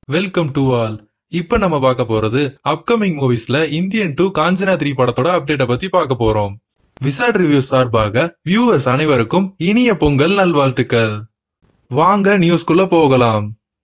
welcome to all இப்ப நம்ம பார்க்க போறது அப்கமிங் மூவிஸ்ல இந்தியன் டூ காஞ்சனா த்ரீ படத்தோட அப்டேட்ட பத்தி பார்க்க போறோம் விசாட் ரிவ்யூ சார்பாக வியூவர்ஸ் அனைவருக்கும் இனிய பொங்கல் நல்வாழ்த்துக்கள் வாங்க நியூஸ்குள்ள போகலாம்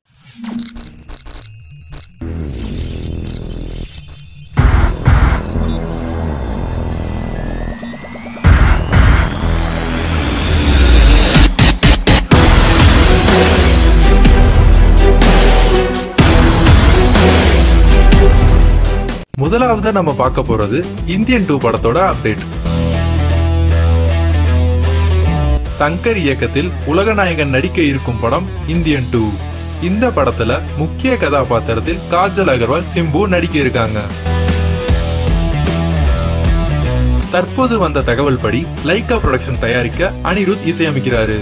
முதலாவது நம்ம பார்க்க போறது இந்தியன் டூ படத்தோட அப்டேட் சங்கர் இயக்கத்தில் உலகநாயகன் நடிக்க இருக்கும் படம் இந்தியன் டூ இந்த படத்துல முக்கிய கதாபாத்திரத்தில் காஜல் அகர்வால் சிம்பு நடிக்க இருக்காங்க தற்போது வந்த தகவல் படி லைகா புரொடக்ஷன் தயாரிக்க அனிருத் இசையமைக்கிறாரு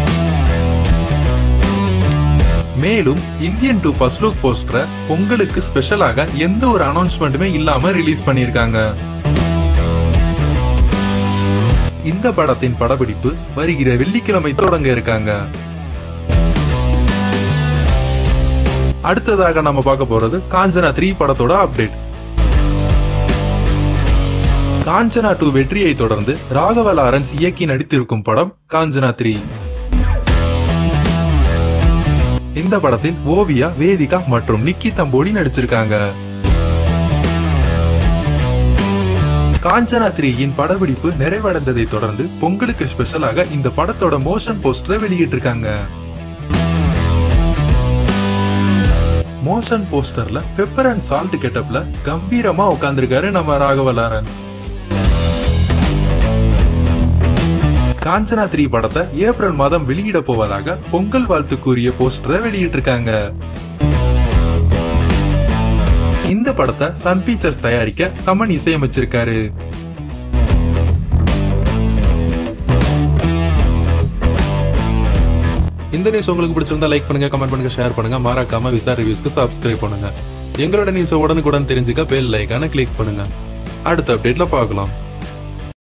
மேலும் இந்தியன் டூ ஃபர்ஸ்ட் லுக் போஸ்டரை பொங்கலுக்கு ஸ்பெஷலாக எந்த ஒரு அனௌன்ஸ்மெண்ட்டுமே இல்லாம ரிலீஸ் பண்ணியிருக்காங்க இந்த படத்தின் படப்பிடிப்பு வருகிற வெள்ளிக்கிழமை தொடங்க இருக்காங்க அடுத்ததாக நம்ம பார்க்க போறது காஞ்சனா த்ரீ படத்தோட அப்டேட் காஞ்சனா டூ வெற்றியை தொடர்ந்து ராகவ லாரன்ஸ் இயக்கி நடித்திருக்கும் படம் காஞ்சனா த்ரீ இந்த படத்தில் ஓவியா வேதிகா மற்றும் நிக்கி தம்போடி நடிச்சிருக்காங்க காஞ்சனா த்ரீயின் படப்பிடிப்பு நிறைவடைந்ததை தொடர்ந்து பொங்கலுக்கு ஸ்பெஷலாக இந்த படத்தோட மோஷன் போஸ்டரை வெளியிட்டிருக்காங்க மோஷன் போஸ்டர்ல பெப்பர் அண்ட் சால்ட் கெட்டப்ல கம்பீரமா உட்கார்ந்திருக்காரு நம்ம ராகவலாரன் காஞ்சனா த்ரீ படத்தை ஏப்ரல் மாதம் வெளியிட போவதாக பொங்கல் வாழ்த்து கூறிய போஸ்டரை வெளியிட்டிருக்காங்க இந்த படத்தை சன் பிக்சர்ஸ் தயாரிக்க தமன் இசையமைச்சிருக்காரு இந்த நியூஸ் உங்களுக்கு பிடிச்சிருந்தா லைக் பண்ணுங்க கமெண்ட் பண்ணுங்க ஷேர் பண்ணுங்க மறக்காம விசா ரிவ்யூஸ்க்கு சப்ஸ்கிரைப் பண்ணுங்க எங்களோட நியூஸை உடனுக்குடன் தெரிஞ்சுக்க பெல் லைக்கான கிளிக் பண்ணுங்க அடுத்த அப்டேட்ல பார்க்கலாம்